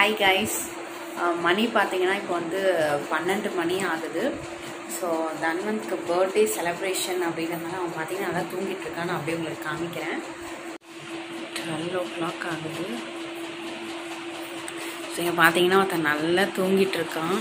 Hi guys மணி பார்த்தீங்கன்னா இப்போ வந்து பன்னெண்டு மணி ஆகுது ஸோ தன்வந்த்க்கு பர்த்டே செலிப்ரேஷன் அப்படிங்கிறதுனால அவன் பார்த்தீங்கன்னா நல்லா தூங்கிட்டு இருக்கான் நான் அப்படியே உங்களுக்கு காமிக்கிறேன் டுவெல் ஓ கிளாக் ஆகுது ஸோ இங்கே பார்த்தீங்கன்னா ஒருத்தன் நல்லா தூங்கிட்டு இருக்கான்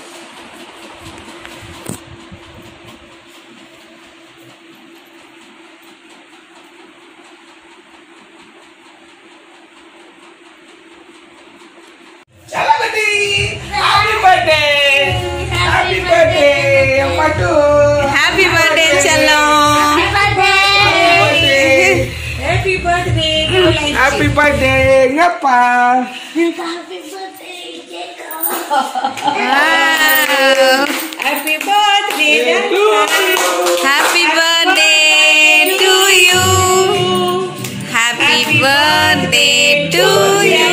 Chalapati! Happy birthday! Happy birthday! Ammatu! Happy birthday செல்லம் Happy birthday! Happy birthday! Ngapa? Happy birthday happy birthday to you happy birthday to you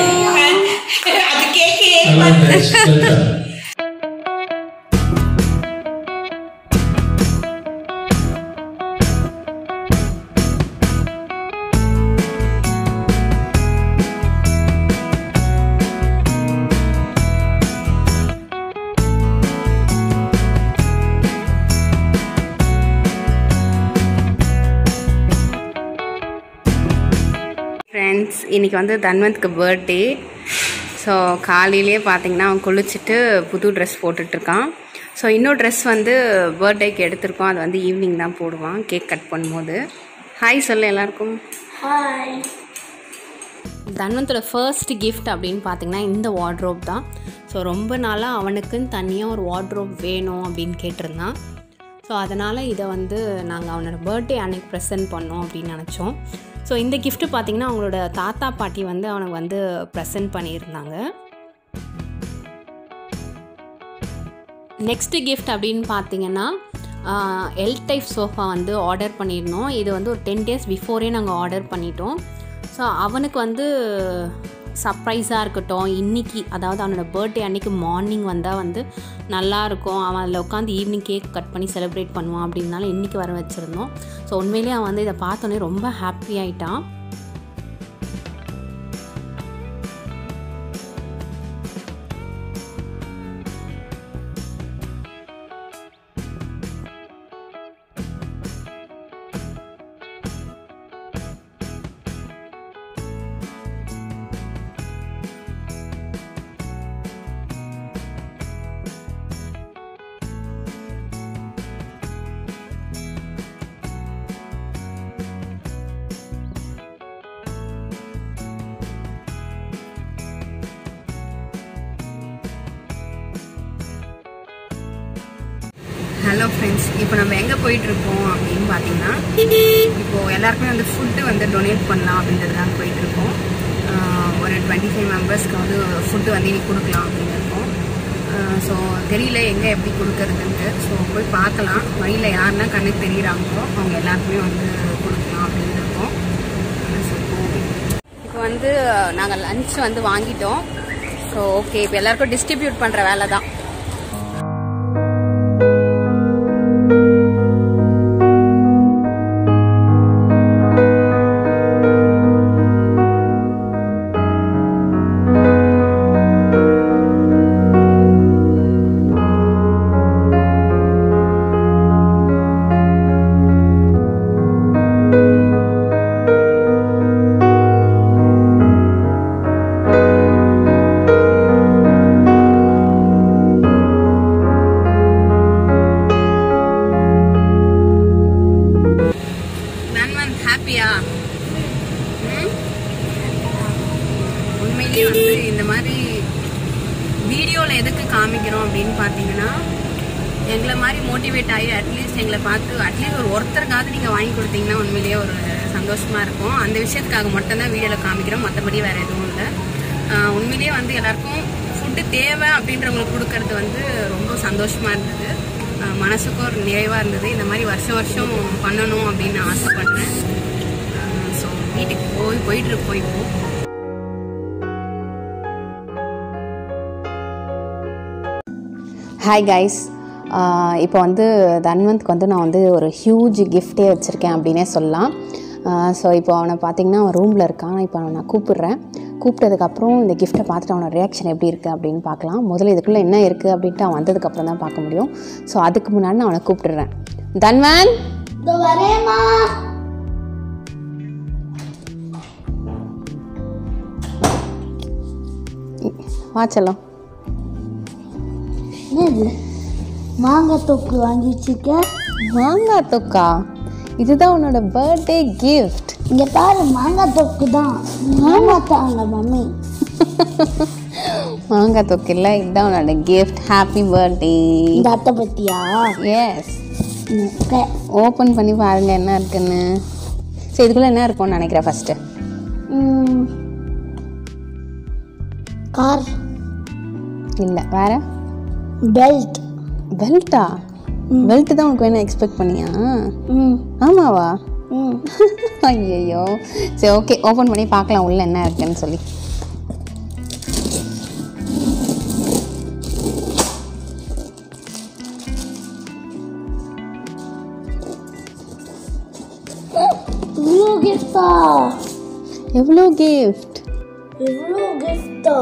friends இன்னைக்கு வந்து தன்வந்த்க்கு பர்த்டே ஸோ காலையிலேயே பார்த்தீங்கன்னா அவன் குளிச்சுட்டு புது ட்ரெஸ் போட்டுட்ருக்கான் ஸோ இன்னொரு ட்ரெஸ் வந்து பர்த்டேக்கு எடுத்திருக்கோம் அது வந்து ஈவினிங் தான் போடுவான் கேக் கட் பண்ணும்போது ஹாய் சொல்லு எல்லாருக்கும் தன்வந்தோட ஃபர்ஸ்ட் gift அப்படின்னு பார்த்தீங்கன்னா இந்த வார்ட்ரோப் தான் ஸோ ரொம்ப நாளாக அவனுக்குன்னு தனியாக ஒரு வார்ட்ரோப் வேணும் அப்படின்னு கேட்டிருந்தான் ஸோ அதனால் இதை வந்து நாங்கள் அவனோட பர்த்டே அன்னைக்கு ப்ரெசென்ட் பண்ணோம் அப்படின்னு நினச்சோம் ஸோ இந்த gift பார்த்தீங்கன்னா அவங்களோட தாத்தா பாட்டி வந்து அவனுக்கு வந்து ப்ரெசென்ட் பண்ணியிருந்தாங்க நெக்ஸ்ட் கிஃப்ட் அப்படின்னு பார்த்தீங்கன்னா எல் டைப் சோஃபா வந்து ஆர்டர் பண்ணியிருந்தோம் இது வந்து ஒரு டென் டேஸ் பிஃபோரே நாங்கள் ஆர்டர் பண்ணிட்டோம் ஸோ அவனுக்கு வந்து சர்ப்ரைஸாக இருக்கட்டும் இன்றைக்கி அதாவது அவனோட பர்த்டே அன்னைக்கு மார்னிங் வந்தால் வந்து நல்லாயிருக்கும் அவன் அதில் உட்காந்து ஈவினிங் கேக் கட் பண்ணி செலிப்ரேட் பண்ணுவான் அப்படின்னால இன்றைக்கி வர வச்சுருந்தோம் ஸோ உண்மையிலேயே அவன் வந்து இதை பார்த்தோன்னே ரொம்ப ஹாப்பி ஆயிட்டான் ஹலோ ஃப்ரெண்ட்ஸ் இப்போ நம்ம எங்கே போயிட்டுருக்கோம் அப்படின்னு பார்த்தீங்கன்னா இப்போது எல்லாருக்குமே வந்து ஃபுட்டு வந்து டொனேட் பண்ணலாம் அப்படின்றதுக்காக போயிட்டுருக்கோம் ஒரு டுவெண்ட்டி ஃபைவ் மெம்பர்ஸ்க்கு வந்து ஃபுட்டு வந்து இன்னைக்கு கொடுக்கலாம் அப்படின்னு இருக்கோம் ஸோ தெரியல எங்கே எப்படி கொடுக்கறதுன்ட்டு ஸோ போய் பார்க்கலாம் வழியில் யாருன்னா கண்ணுக்கு தெரியுறாங்களோ அவங்க எல்லாருக்குமே வந்து கொடுக்கலாம் அப்படின்னு இருக்கோம் ஸோ இப்போ வந்து நாங்கள் லஞ்ச் வந்து வாங்கிட்டோம் ஸோ ஓகே இப்போ எல்லாருக்கும் டிஸ்ட்ரிபியூட் பண்ணுற வேலை தான் நன்மன் ஹாப்பியா உண்மையிலேயே வந்து இந்த மாதிரி வீடியோவில் எதுக்கு காமிக்கிறோம் அப்படின்னு பார்த்தீங்கன்னா எங்களை மாதிரி மோட்டிவேட் ஆகி அட்லீஸ்ட் எங்களை பார்த்து அட்லீஸ்ட் ஒரு ஒருத்தருக்காவது நீங்கள் வாங்கி கொடுத்தீங்கன்னா உண்மையிலேயே ஒரு சந்தோஷமாக இருக்கும் அந்த விஷயத்துக்காக மட்டும்தான் வீடியோவில் காமிக்கிறோம் மற்றபடி வேறு எதுவும் இல்லை ஆஹ் உண்மையிலேயே வந்து எல்லாருக்கும் ஃபுட்டு தேவை அப்படின்றவங்களுக்கு கொடுக்கறது வந்து ரொம்ப சந்தோஷமாக இருந்தது ஆஹ் மனசுக்கும் ஒரு நிறைவாக இருந்தது இந்த மாதிரி வருஷம் வருஷம் பண்ணணும் அப்படின்னு ஆசைப்பட்டேன் ஸோ வீட்டுக்கு போய் போயிட்டு இருக்கோம் இப்போ ஹாய் கைஸ் இப்போ வந்து தன்வந்த்க்கு வந்து நான் வந்து ஒரு ஹியூஜ் கிஃப்டே வச்சுருக்கேன் அப்படின்னே சொல்லலாம் ஸோ இப்போ அவனை பார்த்தீங்கன்னா அவன் ரூமில் இருக்கான் இப்போ அவனை நான் கூப்பிடுறேன் கூப்பிட்டதுக்கப்புறம் இந்த கிஃப்ட்டை பார்த்துட்டு அவனோட ரியாக்ஷன் எப்படி இருக்குது அப்படின்னு பார்க்கலாம் முதல்ல இதுக்குள்ளே என்ன இருக்குது அப்படின்ட்டு அவன் வந்ததுக்கப்புறம் தான் பார்க்க முடியும் ஸோ அதுக்கு முன்னாடி நான் அவனை கூப்பிட்டுறேன் தன்வன் இதோ வரேம்மா வாச்சலாம் என்னது மாங்காய் தொக்கு வாங்கி வச்சிருக்க மாங்காய் தொக்கா இதுதான் உன்னோட பர்த்டே கிஃப்ட் இங்க பாரு மாங்காய் தொக்கு தான் ஏமாத்தாங்க மம்மி மாங்காய் தொக்கு இல்லை இதுதான் உன்னோட கிஃப்ட் ஹாப்பி பர்த்டே இந்த அத்தை பத்தியா எஸ் முட்டை. ஓப்பன் பண்ணி பாருங்க என்ன இருக்குன்னு சரி இதுக்குள்ளே என்ன இருக்கும்னு நினைக்கிறேன் ஃபஸ்ட்டு ம். கார் இல்லை வேற பெல்ட் பெல்ட்டா பெல்ட் தான் உனக்கு வேணும் எக்ஸ்பெக்ட் பண்ணியா ம் ஆமாவா ம் ஐயோ சரி ஓகே ஓப்பன் பண்ணி பார்க்கலாம் உள்ள என்ன இருக்குன்னு சொல்லி இவ்வளோ கிஃப்டா எவ்வளோ கிஃப்ட் இவ்வளோ கிஃப்டா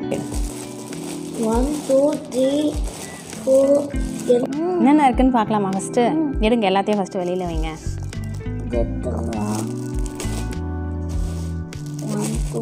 ஒன் டூ த்ரீ ஃபோர் என்னென்ன இருக்குன்னு பார்க்கலாமா ஃபஸ்ட்டு எடுங்க எல்லாத்தையும் ஃபஸ்ட்டு வெளியில் வைங்க ஒன் டூ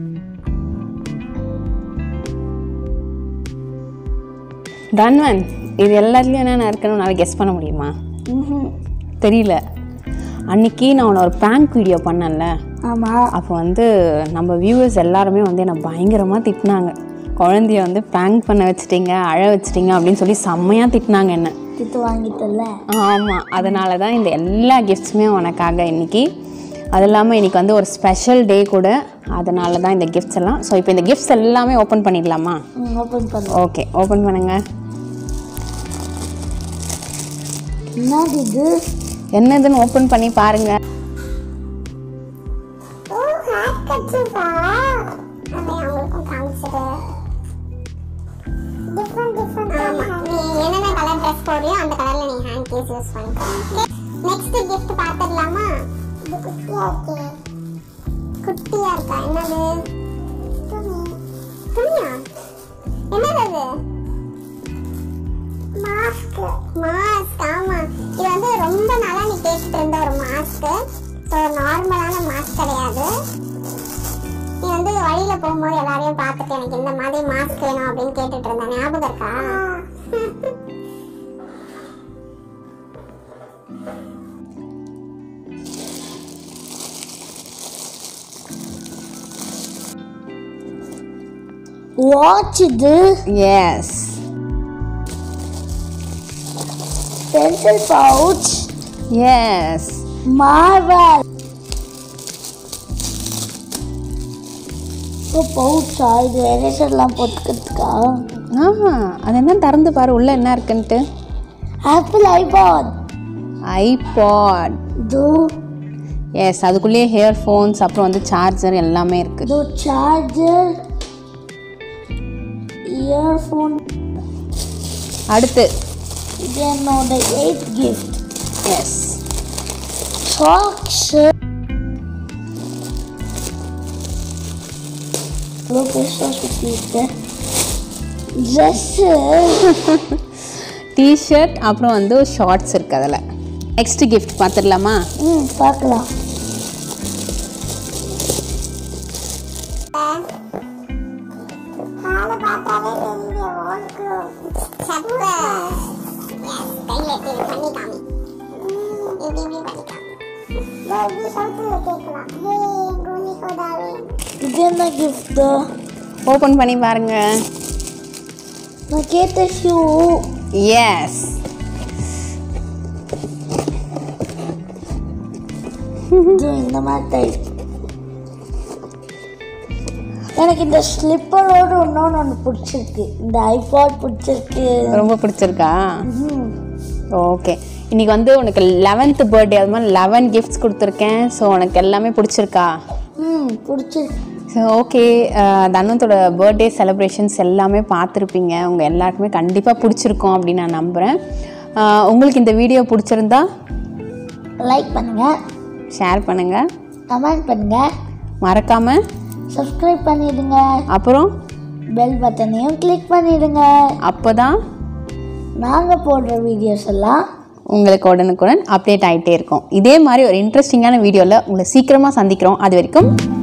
தன்வன் இது எல்லாத்துலேயும் என்னென்ன இருக்குன்னு நாளைக்கு கெஸ் பண்ண முடியுமா தெரியல அன்னைக்கு நான் உன்னை ஒரு ப்ராங்க் வீடியோ பண்ணேன்ல ஆமாம் அப்போ வந்து நம்ம வியூவர்ஸ் எல்லாருமே வந்து என்னை பயங்கரமாக திட்டினாங்க குழந்தைய வந்து ப்ராங்க் பண்ண வச்சிட்டீங்க அழ வச்சிட்டீங்க அப்படின்னு சொல்லி செம்மையாக திட்டினாங்க என்ன திட்டு வாங்கிட்டல ஆமாம் அதனால தான் இந்த எல்லா கிஃப்ட்ஸுமே உனக்காக இன்னைக்கு அது இல்லாமல் இன்னைக்கு வந்து ஒரு ஸ்பெஷல் டே கூட அதனால தான் இந்த கிஃப்ட்ஸ் எல்லாம் ஸோ இப்போ இந்த கிஃப்ட்ஸ் எல்லாமே ஓப்பன் பண்ணிடலாமா ஓப்பன் பண்ணு ஓகே ஓப்பன் பண்ணுங்க என்னது இது என்னதுன்னு ஓப்பன் பண்ணி பாருங்க என்னென்ன கலர் ட்ரெஸ் போறியோ அந்த கலர்ல நீ ஹேண்ட் கேஸ் யூஸ் பண்ணிக்கோ நெக்ஸ்ட் gift பாத்துடலாமா இது குட்டியா இருக்கே குட்டியா இருக்கா என்னது துணி துணியா என்னது அது மாஸ்க் மாஸ்க் ஆமா இது வந்து ரொம்ப நாளா நீ கேட்டுட்டு இருந்த ஒரு மாஸ்க் ஸோ நார்மலான மாஸ்க் கிடையாது நீ வந்து வழியில போகும்போது எல்லாரையும் பார்த்துட்டு எனக்கு இந்த மாதிரி மாஸ்க் வேணும் அப்படின்னு கேட்டுட்டு இருந்த ஞாபகம் இருக்கா வாட்ச் இது yes pencil pouch yes Marvel ஓ பவுச்சா இது எரேசர்லாம் போட்டுக்கிறதுக்கா ஆஹா அது என்ன திறந்து பாரு உள்ள என்ன இருக்குன்ட்டு ஆப்பிள் ஐபாட் ஐபாட் இது எஸ் அதுக்குள்ளேயே ஹியர் ஃபோன்ஸ் அப்புறம் வந்து சார்ஜர் எல்லாமே இருக்குது இது சார்ஜர் இயர்ஃபோன் அடுத்து இது என்னோட எயிட் கிஃப்ட் எஸ் சாக்ஸ் இவ்வளோ பெருசாக சுற்றிருக்கேன் ட்ரெஸ்ஸு டிஷர்ட் அப்புறம் வந்து ஷார்ட்ஸ் இருக்குது அதில் நெக்ஸ்ட் கிஃப்ட் பார்த்துடலாமா ம் பார்க்கலாம் ஆளை பார்த்தாலே தெரியுது ஓல்க்கு சப்ப எஸ் கையில் எடுத்து இது பண்ணி காமி ம், இப்படி இப்படி பண்ணி காமி இதோ இப்படி சவுத்துல கேட்கலாம் ஹே கோலி கோதாவே இது என்ன கிஃப்ட்டு ஓப்பன் பண்ணி பாருங்க நான் கேட்ட ஷூ எஸ் இது இந்த மாதிரி டைப் எனக்கு இந்த ஸ்லிப்பரோட இன்னொன்று ஒன்று பிடிச்சிருக்கு இந்த ஐபாட் பிடிச்சிருக்கு ரொம்ப பிடிச்சிருக்கா ம். ஓகே இன்னைக்கு வந்து உனக்கு லெவன்த்து பர்த்டே அது மாதிரி லெவன் கிஃப்ட்ஸ் கொடுத்துருக்கேன் ஸோ உனக்கு எல்லாமே பிடிச்சிருக்கா ம் பிடிச்சிருக்கு ஸோ ஓகே தனத்தோட பர்த்டே செலிப்ரேஷன்ஸ் எல்லாமே பார்த்துருப்பீங்க உங்கள் எல்லாருக்குமே கண்டிப்பாக பிடிச்சிருக்கும் அப்படின்னு நான் நம்புகிறேன் உங்களுக்கு இந்த வீடியோ பிடிச்சிருந்தா லைக் பண்ணுங்க ஷேர் பண்ணுங்கள் கமெண்ட் பண்ணுங்கள் மறக்காமல் சப்ஸ்கிரைப் பண்ணிடுங்க அப்புறம் பெல் பட்டனையும் கிளிக் பண்ணிடுங்க அப்போ தான் நாங்கள் போடுற வீடியோஸ் எல்லாம் உங்களுக்கு உடனுக்குடன் அப்டேட் ஆகிட்டே இருக்கும் இதே மாதிரி ஒரு இன்ட்ரெஸ்டிங்கான வீடியோவில் உங்களை சீக்கிரமாக சந்திக்கிறோம் அது வரைக்கும்